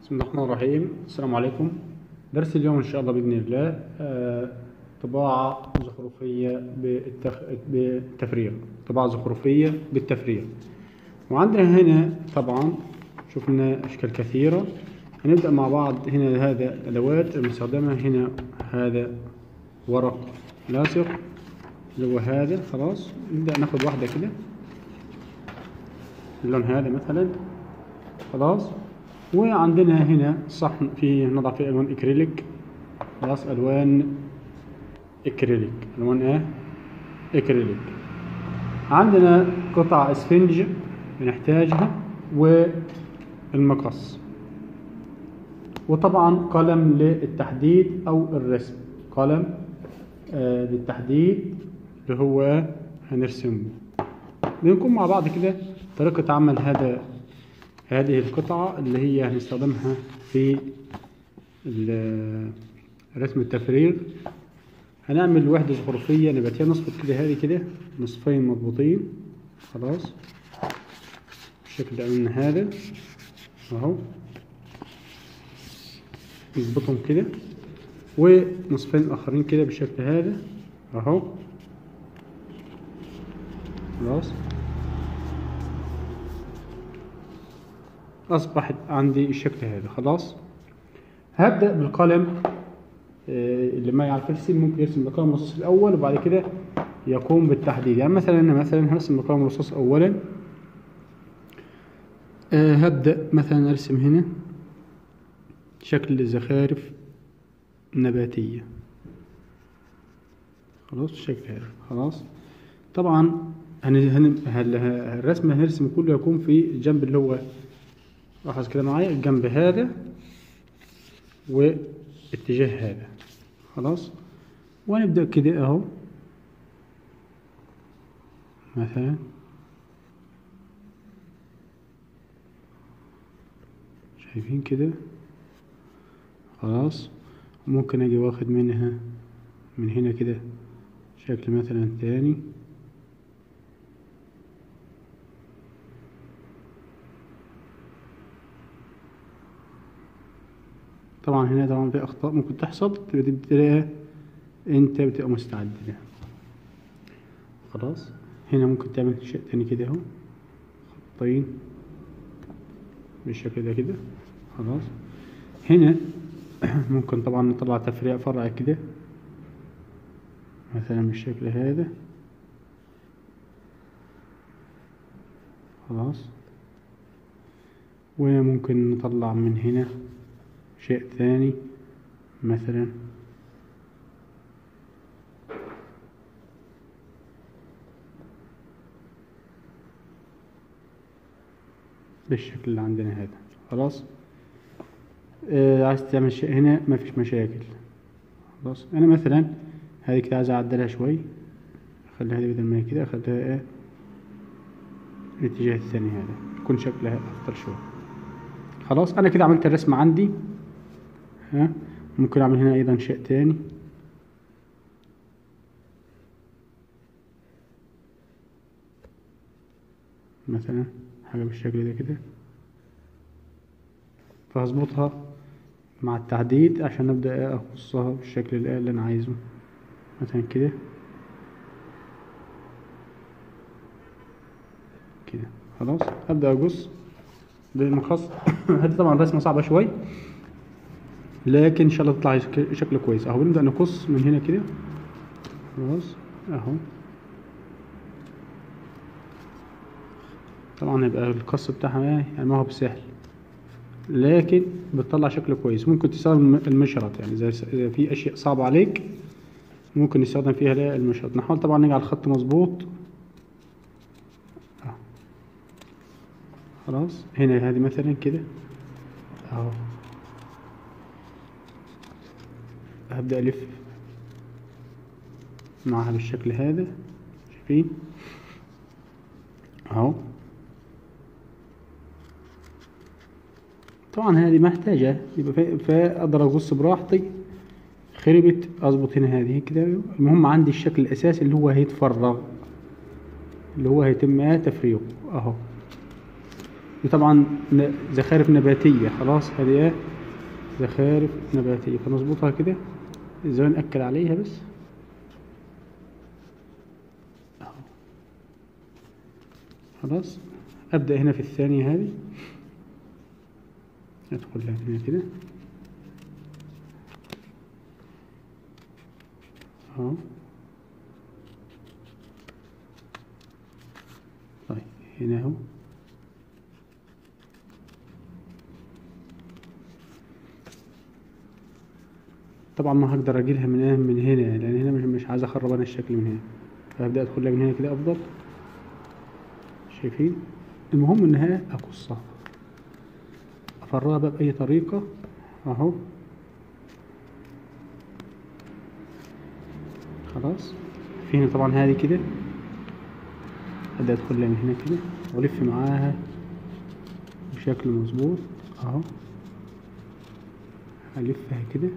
بسم الله الرحمن الرحيم السلام عليكم درس اليوم إن شاء الله بإذن الله آه، طباعة زخرفية بالتخ... بالتفريغ طباعة زخرفية بالتفريغ وعندنا هنا طبعا شفنا أشكال كثيرة هنبدأ مع بعض هنا هذا الأدوات المستخدمة هنا هذا ورق لاصق اللي هو هذا خلاص نبدأ ناخد واحدة كده اللون هذا مثلا خلاص وعندنا هنا صحن فيه نضع فيه الوان اكريليك خلاص الوان اكريليك الوان ايه اكريليك عندنا قطع اسفنج بنحتاجها والمقص وطبعا قلم للتحديد او الرسم قلم آه للتحديد اللي هو هنرسمه بنكون مع بعض كده طريقة عمل هذا هذه القطعة اللي هي هنستخدمها في رسم التفريغ هنعمل وحدة زخرفية نباتية نظبط كده هذه كده نصفين مضبوطين خلاص بالشكل ده من هذا اهو نظبطهم كده ونصفين اخرين كده بالشكل هذا اهو خلاص أصبحت عندي الشكل هذا خلاص هبدأ بالقلم اللي ما يعرف يرسم ممكن يرسم بالقلم الرصاص الأول وبعد كده يقوم بالتحديد يعني مثلا أنا مثلا هرسم بالقلم الرصاص أولا هبدأ مثلا أرسم هنا شكل زخارف نباتية خلاص الشكل هذا خلاص طبعا هن الرسم هنرسم كله يكون في الجنب اللي هو لاحظ كده معايا الجنب هذا واتجاه هذا خلاص ونبدأ كده اهو مثلا شايفين كده خلاص ممكن اجي واخد منها من هنا كده شكل مثلا تاني طبعا هنا طبعا في اخطاء ممكن تحصل تلاقيها انت بتبقى مستعد لها خلاص هنا ممكن تعمل شيء تاني كده اهو خطين بالشكل ده كده خلاص هنا ممكن طبعا نطلع تفريع فرع كده مثلا بالشكل هذا خلاص وممكن نطلع من هنا شيء ثاني مثلا بالشكل اللي عندنا هذا خلاص آه عايز تعمل شيء هنا ما فيش مشاكل خلاص انا مثلا هذه كده عايز اعدلها شوي اخليها هذه بدل ما هي كده اخليها ايه الاتجاه الثاني هذا يكون شكلها افضل شوي خلاص انا كده عملت الرسم عندي ها ممكن اعمل هنا ايضا شيء تاني مثلا حاجة بالشكل ده كده فهظبطها مع التحديد عشان ابدأ اقصها بالشكل اللي انا عايزه مثلا كده كده خلاص ابدأ اقص بالمقص هذه طبعا رسمة صعبة شوي لكن ان شاء الله تطلع شكل كويس اهو بنبدا نقص من هنا كده خلاص اهو طبعا يبقى القص بتاعها يعني ما هو بسهل لكن بتطلع شكل كويس ممكن تستخدم المشرط يعني اذا في اشياء صعبة عليك ممكن نستخدم فيها المشرط نحاول طبعا نجعل الخط مظبوط خلاص هنا هذه مثلا كده اهو هبدأ ألف معها بالشكل هذا شايفين أهو طبعا هذه محتاجة يبقى فأقدر أقص براحتي خربت أظبط هنا هذه كده المهم عندي الشكل الأساسي اللي هو هيتفرغ اللي هو هيتم تفريغه أهو دي طبعا ن- زخارف نباتية خلاص هذه ايه زخارف نباتية فنظبطها كده ازاي نأكد عليها بس أهو. خلاص أبدأ هنا في الثانية هذه أدخل لها هنا كده أهو طيب هنا اهو طبعا ما هقدر اجيلها من ايه من هنا لان هنا مش مش عايز اخرب انا الشكل من هنا فهبدا ادخل لها من هنا كده افضل شايفين المهم انها اقصها افرغها بقى باي طريقه اهو خلاص في هنا طبعا هذه كده ابدا ادخل لها من هنا كده والف معاها بشكل مظبوط اهو هلفها كده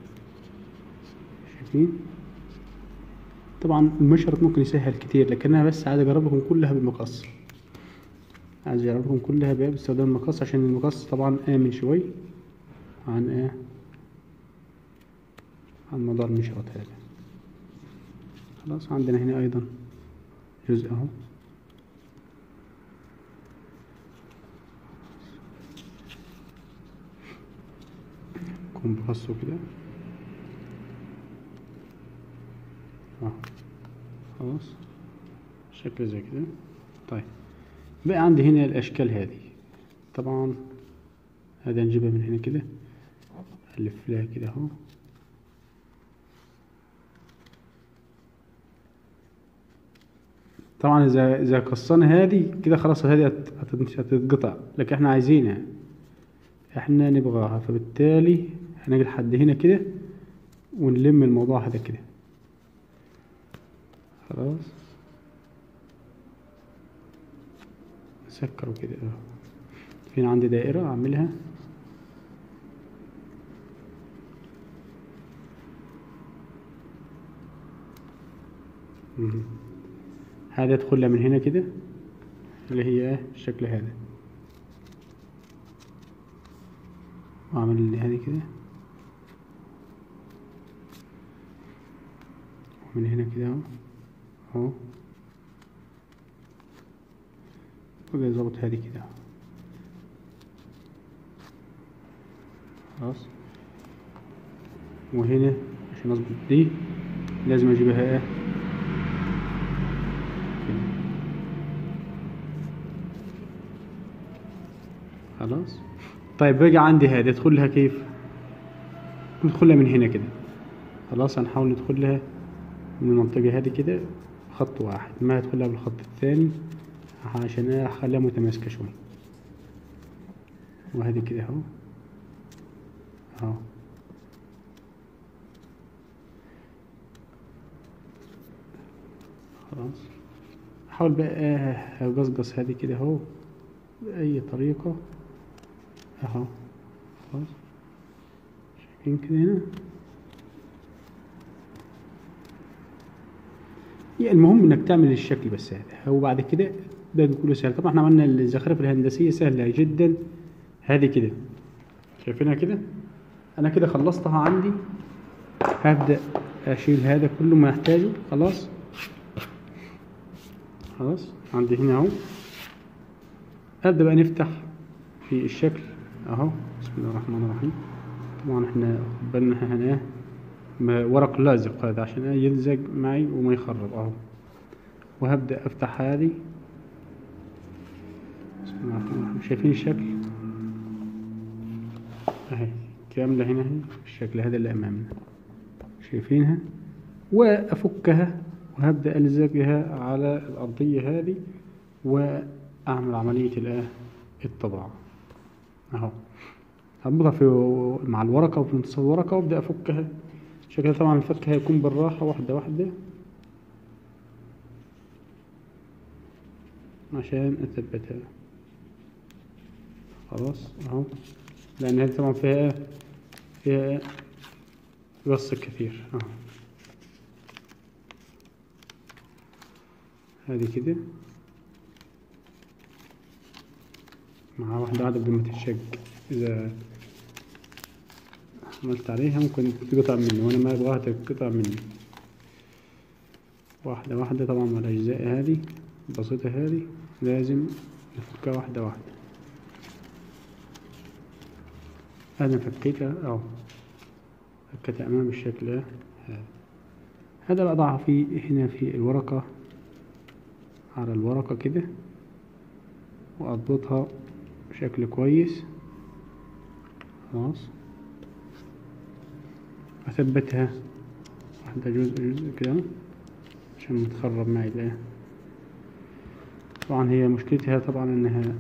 شايفين طبعا المشرط ممكن يسهل كتير لكن انا بس عايز اجربكم كلها بالمقص عايز اجربكم كلها بقى باستخدام المقص عشان المقص طبعا امن شوي عن ايه عن مدار المشرط هذا خلاص عندنا هنا ايضا جزء اهو كون بقصه كده اه خلاص شكل زي كده طيب بقى عندي هنا الاشكال هذه طبعا هذا نجيبها من هنا كده الف لها كده اهو طبعا اذا اذا قصنا هذه كده خلاص هذه هت- هت- هتتقطع لكن احنا عايزينها احنا نبغاها فبالتالي هنجي لحد هنا كده ونلم الموضوع هذا كده خلاص سكروا كده اه فين عندي دائرة اعملها مهم. هذا ادخل لها من هنا كده اللي هي ايه الشكل هذا واعمل اللي هذه كده ومن هنا كده اهو اهو وابدا اظبط هذه كده اهو. خلاص وهنا عشان اظبط دي لازم اجيبها ايه كده. خلاص طيب بقى عندي هذه ادخل لها كيف ندخل لها من هنا كده خلاص هنحاول ندخل لها من المنطقة هذه كده خط واحد ما هدخل لها بالخط الثاني عشان اخليها متماسكة شوي وهذه كده اهو اهو خلاص حاول بقى اقصقص هذه كده اهو بأي طريقة اهو خلاص شايفين كده هنا يعني المهم انك تعمل الشكل بس هذا وبعد كده باقي كله سهل طبعا احنا عملنا الزخارف الهندسية سهلة جدا هذه كده شايفينها كده انا كده خلصتها عندي هبدأ اشيل هذا كله ما يحتاجه خلاص خلاص عندي هنا اهو ابدأ بقى نفتح في الشكل اهو بسم الله الرحمن الرحيم طبعا احنا خد بالنا احنا هنا ما- ورق لازق هذا عشان يلزق معي وما يخرب اهو وهبدأ افتح هذه بسم الله الرحمن الرحيم شايفين الشكل اهي كاملة هنا اهي الشكل هذا اللي امامنا شايفينها وافكها وهبدأ الزقها على الارضية هذه واعمل عملية الآه الطباعة اهو هربطها في مع الورقة وفي منتصف الورقة وابدأ افكها شكلها طبعا الفك هيكون بالراحة واحدة واحدة عشان اثبتها خلاص اهو لان هذه طبعا فيها فيها قص كثير اهو هذه كده مع واحدة واحدة بدون ما تتشق إذا عملت عليها ممكن تقطع مني وأنا ما أبغاها تقطع مني واحدة واحدة طبعا مع الأجزاء هذه البسيطة هذه لازم نفكها واحدة واحدة أنا فكيتها أهو فكيتها أمام بالشكل ده هذا هذا بضعها في هنا في الورقة على الورقة كده وأضبطها بشكل كويس خلاص أثبتها واحدة جزء جزء كده عشان ما تخرب معي الآية طبعا هي مشكلتها طبعا إنها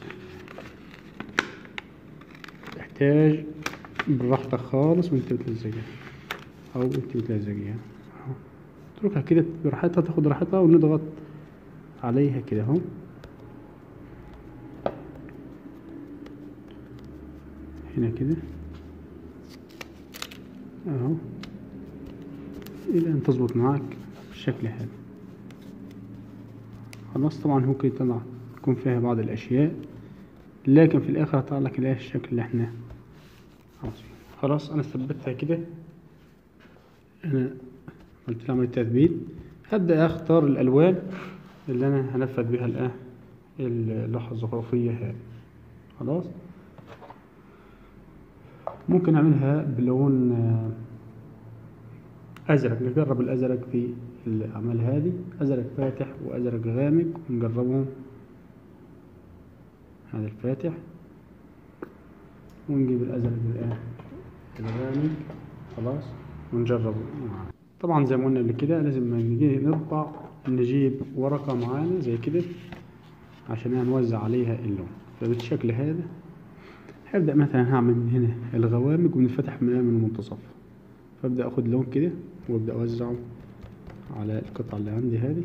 تحتاج براحتك خالص وانت بتلزقها أو انت بتلزقيها أهو. اتركها كده براحتها تاخد راحتها ونضغط عليها كده اهو هنا كده اهو الى ان تظبط معاك بالشكل هذا خلاص طبعا ممكن يطلع يكون فيها بعض الاشياء لكن في الاخر هطلع لك الايه الشكل اللي احنا عاوزينه خلاص انا ثبتها كده انا عملت لها عملية تثبيت هبدأ اختار الالوان اللي انا هنفذ بها الان اللوحة الزخرفية هذه خلاص ممكن اعملها بلون آه، ازرق نجرب الازرق في الاعمال هذه ازرق فاتح وازرق غامق ونجربهم هذا الفاتح ونجيب الازرق الان الغامق خلاص ونجربه معاه طبعا زي ما قلنا قبل كده لازم لما نيجي نطبع نجيب ورقة معانا زي كده عشان نوزع عليها اللون فبالشكل هذا هبدأ مثلا هعمل من هنا الغوامق ونفتح من من المنتصف فابدأ اخد لون كده وابدأ اوزعه على القطعة اللي عندي هذه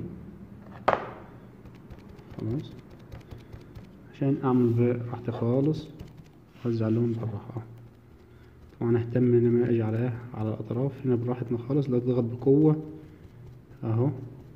خلاص عشان اعمل براحتي خالص اوزع اللون بالراحة طبعا اهتم ان انا اجي على على الاطراف هنا براحتنا خالص لا تضغط بقوة اهو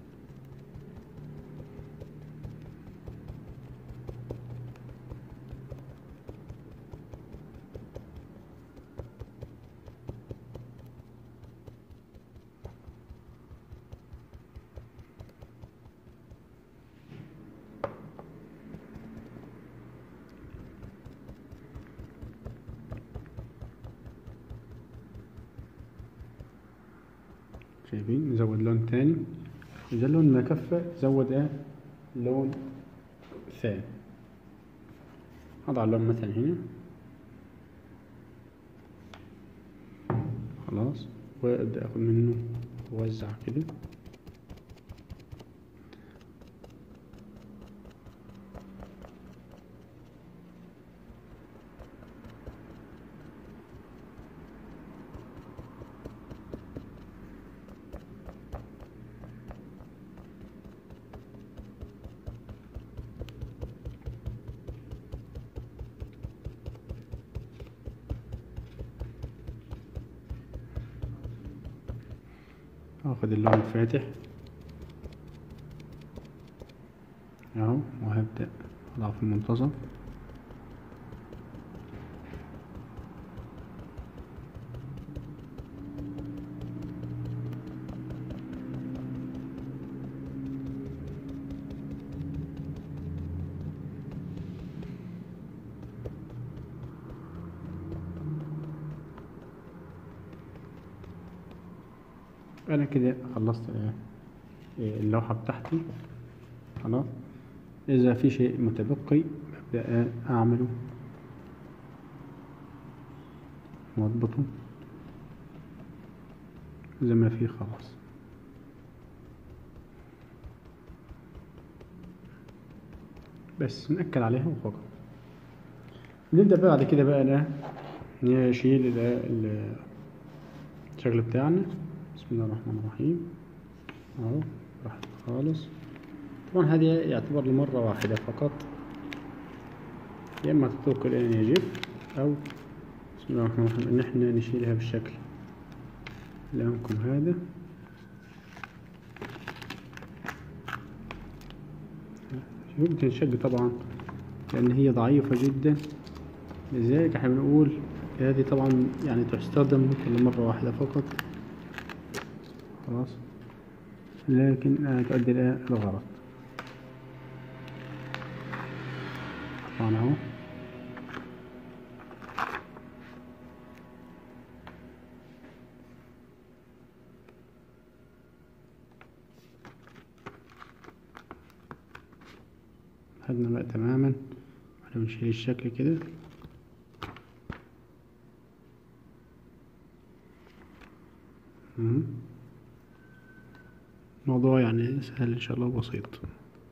شايفين نزود لون تاني إذا اللون ما كفى زود ايه لون ثاني أضع اللون مثلا هنا خلاص وأبدأ أخد منه وأوزع كده اخد اللون الفاتح اهو وهبدأ اضع في المنتصف انا كده خلصت آه، آه، اللوحة بتاعتي خلاص اذا في شيء متبقي ببدأ اعمله واضبطه زي ما فيه خلاص بس نأكد عليها وفقط نبدأ بقى بعد كده بقى لا نشيل ال- ال- الشكل بتاعنا بسم الله الرحمن الرحيم اهو راحت خالص طبعا هذه يعتبر لمرة واحدة فقط يا اما تترك الان يجف او بسم الله الرحمن الرحيم ان احنا نشيلها بالشكل اللي امامكم هذا يمكن شق طبعا لأن هي ضعيفة جدا لذلك احنا بنقول هذه طبعا يعني تستخدم ممكن لمرة واحدة فقط خلاص لكن آه، تؤدي إلى الغرض طبعا اهو خدنا بقى تماما احنا بنشيل الشكل كده مم. موضوع يعني سهل ان شاء الله وبسيط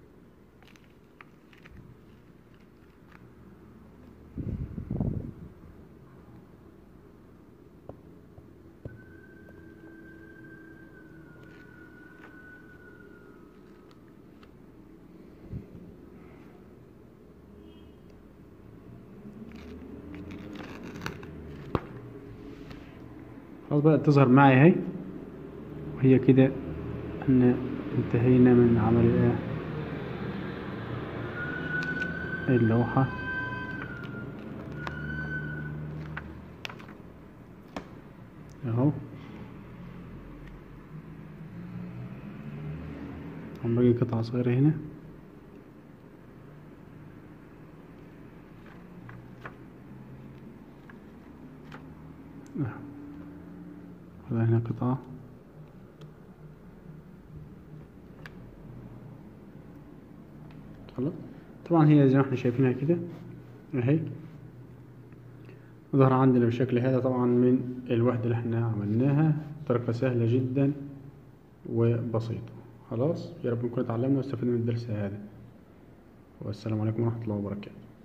خلاص بقى تظهر معي اهي وهي كده ان انتهينا من عمل الايه اللوحة اهو هم باقي قطعة صغيرة هنا آه. ولا هنا قطعة خلاص طبعا هي زي ما احنا شايفينها كده اهي ظهر عندنا بالشكل هذا طبعا من الوحدة اللي احنا عملناها طريقة سهلة جدا وبسيطة خلاص يا رب نكون اتعلمنا واستفدنا من الدرس هذا والسلام عليكم ورحمة الله وبركاته